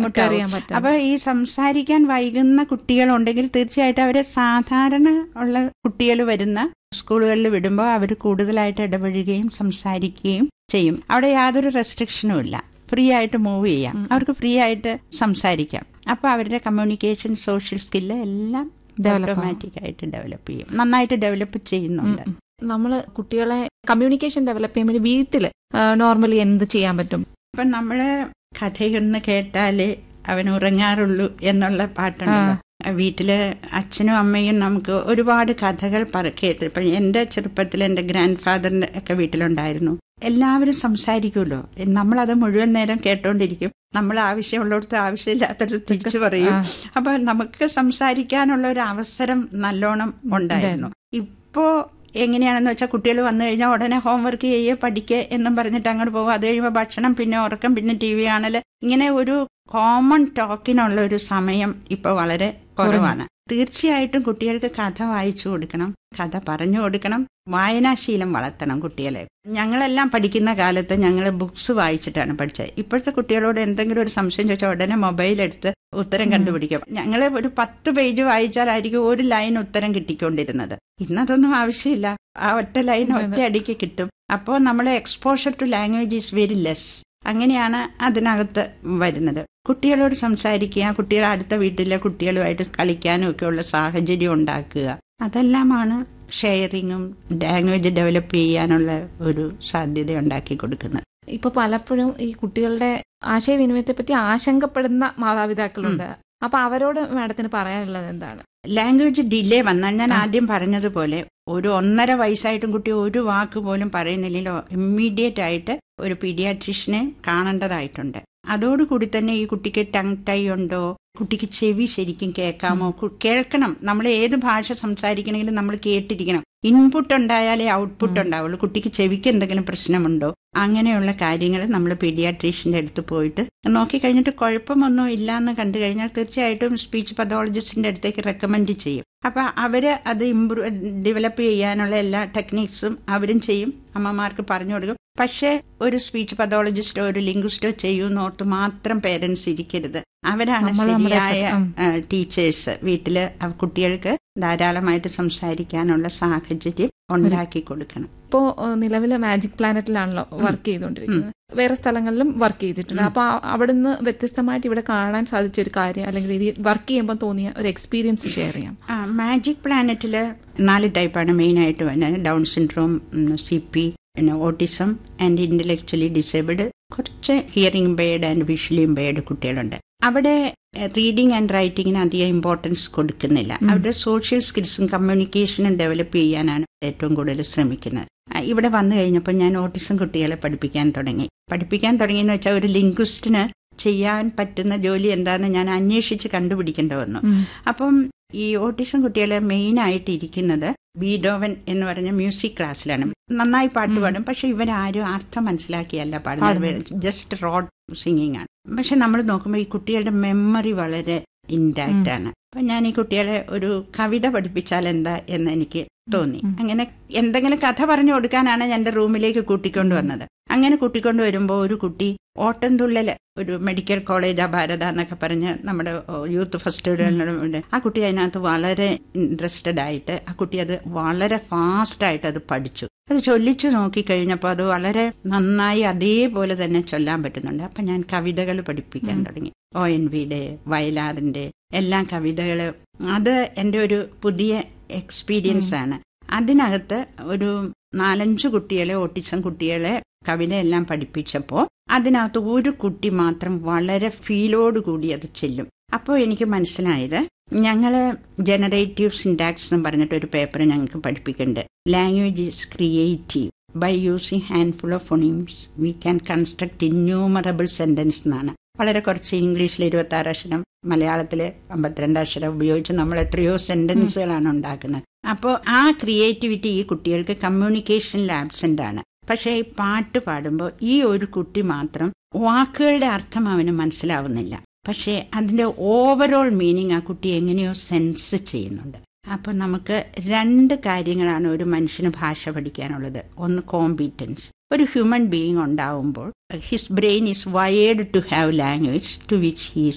ബുദ്ധിമുട്ടറിയാൻ ബുദ്ധിമുട്ടാവും പറ്റാതെ. അപ്പൊ ഈ സംസാരിക്കാൻ വൈകുന്ന കുട്ടികളുണ്ടെങ്കിൽ തീർച്ചയായിട്ടും അവരെ സാധാരണ ഉള്ള കുട്ടികൾ വരുന്ന സ്കൂളുകളിൽ വിടുമ്പോൾ അവർ കൂടുതലായിട്ട് ഇടപഴകുകയും സംസാരിക്കുകയും ചെയ്യും അവിടെ യാതൊരു റെസ്ട്രിക്ഷനും ഇല്ല ഫ്രീ ആയിട്ട് മൂവ് ചെയ്യാം അവർക്ക് ഫ്രീ ആയിട്ട് സംസാരിക്കാം അപ്പൊ അവരുടെ കമ്മ്യൂണിക്കേഷൻ സോഷ്യൽ സ്കില്ല് എല്ലാം Develop ആവും. ഓട്ടോമാറ്റിക് ആയിട്ട് ഡെവലപ്പ് ചെയ്യും നന്നായിട്ട് ഡെവലപ്പ് ചെയ്യുന്നുണ്ട് നമ്മൾ കുട്ടികളെ കമ്മ്യൂണിക്കേഷൻ ഡെവലപ്പ് ചെയ്യാൻ വേണ്ടി വീട്ടില് നോർമലി എന്ത് ചെയ്യാൻ പറ്റും ഇപ്പൊ നമ്മള് കഥയൊന്ന് കേട്ടാലേ അവൻ ഉറങ്ങാറുള്ളൂ എന്നുള്ള പാട്ടുണ്ടല്ലോ വീട്ടില് അച്ഛനും അമ്മയും നമുക്ക് ഒരുപാട് കഥകൾ പറ കേട്ട് ഇപ്പൊ എന്റെ ചെറുപ്പത്തിൽ എന്റെ ഗ്രാൻഡ് ഫാദറിന്റെ ഒക്കെ വീട്ടിലുണ്ടായിരുന്നു എല്ലാവരും സംസാരിക്കുമല്ലോ നമ്മളത് മുഴുവൻ നേരം കേട്ടോണ്ടിരിക്കും നമ്മൾ ആവശ്യമുള്ളിടത്ത് ആവശ്യമില്ലാത്തടത്ത് തിരിച്ചു പറയും ആ. അപ്പൊ നമുക്ക് സംസാരിക്കാനുള്ള ഒരു അവസരം നല്ലോണം ഉണ്ടായിരുന്നു ഇപ്പോ എങ്ങനെയാണെന്ന് വെച്ചാൽ കുട്ടികൾ വന്നു കഴിഞ്ഞാൽ ഉടനെ ഹോംവർക്ക് ചെയ്യുക പഠിക്കുക എന്നും പറഞ്ഞിട്ട് അങ്ങോട്ട് പോകും അത് കഴിയുമ്പോൾ ഭക്ഷണം പിന്നെ ഉറക്കം പിന്നെ ടി വി കാണല് ഇങ്ങനെ ഒരു കോമൺ ടോക്കിനുള്ള ഒരു സമയം ഇപ്പൊ വളരെ കുറവാണ് തീർച്ചയായിട്ടും കുട്ടികൾക്ക് കഥ വായിച്ചു കൊടുക്കണം കഥ പറഞ്ഞു കൊടുക്കണം വായനാശീലം വളർത്തണം കുട്ടികളെ ഞങ്ങളെല്ലാം പഠിക്കുന്ന കാലത്ത് ഞങ്ങൾ ബുക്സ് വായിച്ചിട്ടാണ് പഠിച്ചത് ഇപ്പോഴത്തെ കുട്ടികളോട് എന്തെങ്കിലും ഒരു സംശയം ചോദിച്ചാൽ ഉടനെ മൊബൈൽ എടുത്ത് ഉത്തരം കണ്ടുപിടിക്കും ഞങ്ങൾ ഒരു പത്ത് പേജ് വായിച്ചാലായിരിക്കും ഒരു ലൈൻ ഉത്തരം കിട്ടിക്കൊണ്ടിരുന്നത് ഇന്നതൊന്നും ആവശ്യമില്ല ആ ഒറ്റ ലൈൻ ഒറ്റ അടിക്ക് കിട്ടും അപ്പോൾ നമ്മളെ exposure to language is very less അങ്ങനെയാണ് അതിനകത്ത് വരുന്നത് കുട്ടികളോട് സംസാരിക്കുക കുട്ടികൾ അടുത്ത വീട്ടിലെ കുട്ടികളുമായിട്ട് കളിക്കാനും ഒക്കെ ഉള്ള സാഹചര്യം ഉണ്ടാക്കുക അതെല്ലാമാണ് ഷെയറിങ്ങും ലാംഗ്വേജ് ഡെവലപ്പ് ചെയ്യാനുള്ള ഒരു സാധ്യത ഉണ്ടാക്കി കൊടുക്കുന്നത് ഇപ്പൊ പലപ്പോഴും ഈ കുട്ടികളുടെ ആശയവിനിമയത്തെ പറ്റി ആശങ്കപ്പെടുന്ന മാതാപിതാക്കളുണ്ട് അപ്പൊ അവരോട് മാഡത്തിന് പറയാനുള്ളത് എന്താണ് ലാംഗ്വേജ് ഡിലേ വന്നാൽ ഞാൻ ആദ്യം പറഞ്ഞതുപോലെ ഒരു ഒന്നര വയസ്സായിട്ടും കുട്ടി ഒരു വാക്ക് പോലും പറയുന്നില്ലല്ലോ ഇമ്മീഡിയറ്റ് ആയിട്ട് ഒരു പീഡിയാട്രീഷ്യനെ കാണേണ്ടതായിട്ടുണ്ട് അതോടുകൂടി തന്നെ ഈ കുട്ടിക്ക് ടങ് ടൈ ഉണ്ടോ കുട്ടിക്ക് ചെവി ശരിക്കും കേൾക്കാമോ കു- കേൾക്കണം നമ്മൾ ഏത് ഭാഷ സംസാരിക്കണമെങ്കിലും നമ്മൾ കേട്ടിരിക്കണം ഇൻപുട്ട് ഉണ്ടായാലേ ഔട്ട്പുട്ട് ഉണ്ടാവുള്ളൂ കുട്ടിക്ക് ചെവിക്ക് എന്തെങ്കിലും പ്രശ്നമുണ്ടോ അങ്ങനെയുള്ള കാര്യങ്ങൾ നമ്മൾ പീഡിയാട്രീഷ്യന്റെ അടുത്ത് പോയിട്ട് നോക്കിക്കഴിഞ്ഞിട്ട് കുഴപ്പമൊന്നും ഇല്ല എന്ന് കണ്ടു കഴിഞ്ഞാൽ തീർച്ചയായിട്ടും സ്പീച്ച് പതോളജിസ്റ്റിന്റെ അടുത്തേക്ക് റെക്കമെൻഡ് ചെയ്യും അപ്പൊ അവര് അത് ഇമ്പ്രൂവ് ഡെവലപ്പ് ചെയ്യാനുള്ള എല്ലാ ടെക്നിക്സും അവരും ചെയ്യും അമ്മമാർക്ക് പറഞ്ഞു കൊടുക്കും പക്ഷേ ഒരു സ്പീച്ച് പതോളജിസ്റ്റോ ഒരു ലിംഗ്വിസ്റ്റോ ചെയ്യുന്നോർത്ത് മാത്രം പേരൻസ് ഇരിക്കരുത് അവരാണ് നമ്മൾ നമ്മുടെ ശരിയായ effort, ടീച്ചേഴ്സ് വീട്ടില് അവ- കുട്ടികൾക്ക് ധാരാളമായിട്ട് സംസാരിക്കാനുള്ള സാഹചര്യം ഉണ്ടാക്കി കൊടുക്കണം ഇപ്പോ നിലവിലെ മാജിക് പ്ലാനറ്റിലാണല്ലോ വർക്ക് ചെയ്തുകൊണ്ടിരിക്കുന്നത് വേറെ സ്ഥലങ്ങളിലും വർക്ക് ചെയ്തിട്ടുണ്ട് അപ്പൊ ആ- അവിടുന്ന് വ്യത്യസ്തമായിട്ട് ഇവിടെ കാണാൻ സാധിച്ച ഒരു കാര്യം അല്ലെങ്കിൽ ഇത് വർക്ക് ചെയ്യുമ്പോൾ തോന്നിയ ഒരു എക്സ്പീരിയൻസ് ഷെയർ ചെയ്യാം ആ മാജിക് പ്ലാനറ്റില് നാല് ടൈപ്പാണ് മെയിൻ ആയിട്ട് വരുന്നത് ഡൗൺ സിൻഡ്രോം സി പി പിന്നെ ഓട്ടിസം ആൻഡ് ഇന്റലക്ച്വലി ഡിസേബിൾഡ് കുറച്ച് hearing bird and visually impaired കുട്ടികളുണ്ട് അവിടെ റീഡിംഗ് ആൻഡ് റൈറ്റിങ്ങിന് അധികം ഇമ്പോർട്ടൻസ് കൊടുക്കുന്നില്ല അവരുടെ സോഷ്യൽ സ്കിൽസും കമ്മ്യൂണിക്കേഷനും ഡെവലപ്പ് ചെയ്യാനാണ് ഏറ്റവും കൂടുതൽ ശ്രമിക്കുന്നത് ആ, ഇവിടെ വന്നു കഴിഞ്ഞപ്പോൾ ഞാൻ ഓട്ടിസം കുട്ടികളെ പഠിപ്പിക്കാൻ തുടങ്ങി പഠിപ്പിക്കാൻ തുടങ്ങിയെന്ന് വെച്ചാൽ ഒരു ലിംഗ്വിസ്റ്റിന് ചെയ്യാൻ പറ്റുന്ന ജോലി എന്താണെന്ന് ഞാൻ അന്വേഷിച്ച് കണ്ടുപിടിക്കേണ്ടി വന്നു അപ്പം ഈ ഓട്ടിസം കുട്ടികളെ മെയിൻ ആയിട്ട് ഇരിക്കുന്നത് ബീഡോവൻ എന്ന് പറഞ്ഞ മ്യൂസിക് ക്ലാസ്സിലാണ് നന്നായി പാട്ട് പാടും പക്ഷെ ഇവരാരും അർത്ഥം മനസ്സിലാക്കിയല്ല പാടുന്നത് ജസ്റ്റ് റോഡ് സിംഗിങ് ആണ് പക്ഷെ നമ്മൾ നോക്കുമ്പോൾ ഈ കുട്ടികളുടെ മെമ്മറി വളരെ ഇൻടാക്റ്റ് ആണ് അപ്പൊ ഞാൻ ഈ കുട്ടികളെ ഒരു കവിത പഠിപ്പിച്ചാൽ എന്താ എന്ന് എനിക്ക് തോന്നി അങ്ങനെ എന്തെങ്കിലും കഥ പറഞ്ഞു കൊടുക്കാനാണ് ഞാൻ എൻ്റെ റൂമിലേക്ക് കൂട്ടിക്കൊണ്ട് വന്നത് അങ്ങനെ കൂട്ടിക്കൊണ്ട് വരുമ്പോൾ ഒരു കുട്ടി ഓട്ടംതുള്ളല് ഒരു മെഡിക്കൽ കോളേജ് ഭാരത എന്നൊക്കെ പറഞ്ഞ് നമ്മുടെ യൂത്ത് ഫെസ്റ്റിവലിനുണ്ട് ആ കുട്ടി അതിനകത്ത് വളരെ ഇൻട്രസ്റ്റഡ് ആയിട്ട് ആ കുട്ടി അത് വളരെ ഫാസ്റ്റ് ആയിട്ട് അത് പഠിച്ചു അത് ചൊല്ലിച്ചു നോക്കിക്കഴിഞ്ഞപ്പോൾ അത് വളരെ നന്നായി അതേപോലെ തന്നെ ചൊല്ലാൻ പറ്റുന്നുണ്ട് അപ്പൊ ഞാൻ കവിതകൾ പഠിപ്പിക്കാൻ തുടങ്ങി ഒ എൻ വിയുടെ വയലാറിന്റെ എല്ലാ കവിതകൾ അത് എൻ്റെ ഒരു പുതിയ എക്സ്പീരിയൻസ് ആണ് അതിനകത്ത് ഒരു നാലഞ്ച് കുട്ടികളെ ഓട്ടിസം കുട്ടികളെ കവിതയെല്ലാം പഠിപ്പിച്ചപ്പോൾ അതിനകത്ത് ഒരു കുട്ടി മാത്രം വളരെ ഫീലോട് കൂടി അത് ചെല്ലും അപ്പോൾ എനിക്ക് മനസ്സിലായത് ഞങ്ങള് ജനറേറ്റീവ് സിൻടാക്സ് എന്ന് പറഞ്ഞിട്ട് ഒരു പേപ്പർ ഞങ്ങൾക്ക് പഠിപ്പിക്കുന്നുണ്ട് language is creative by using handful of phonemes we can construct innumerable sentence എന്നാണ് വളരെ കുറച്ച് ഇംഗ്ലീഷിൽ ഇരുപത്തി ആറ് അക്ഷരം മലയാളത്തിൽ അമ്പത്തിരണ്ട് അക്ഷരം ഉപയോഗിച്ച് നമ്മൾ എത്രയോ സെന്റൻസുകളാണ് ഉണ്ടാക്കുന്നത് അപ്പോൾ ആ ക്രിയേറ്റിവിറ്റി ഈ കുട്ടികൾക്ക് കമ്മ്യൂണിക്കേഷനിൽ ആബ്സെന്റ് ആണ് പക്ഷേ ഈ പാട്ട് പാടുമ്പോൾ ഈ ഒരു കുട്ടി മാത്രം വാക്കുകളുടെ അർത്ഥം അവന് മനസ്സിലാവുന്നില്ല പക്ഷേ അതിന്റെ ഓവറോൾ മീനിങ് ആ കുട്ടി എങ്ങനെയോ സെൻസ് ചെയ്യുന്നുണ്ട് അപ്പോൾ നമുക്ക് രണ്ട് കാര്യങ്ങളാണ് ഒരു മനുഷ്യന് ഭാഷ പഠിക്കാനുള്ളത് ഒന്ന് കോമ്പീറ്റൻസ് ഒരു ഹ്യൂമൻ ബീയിങ് ഉണ്ടാവുമ്പോൾ his brain is wired to have language to which he's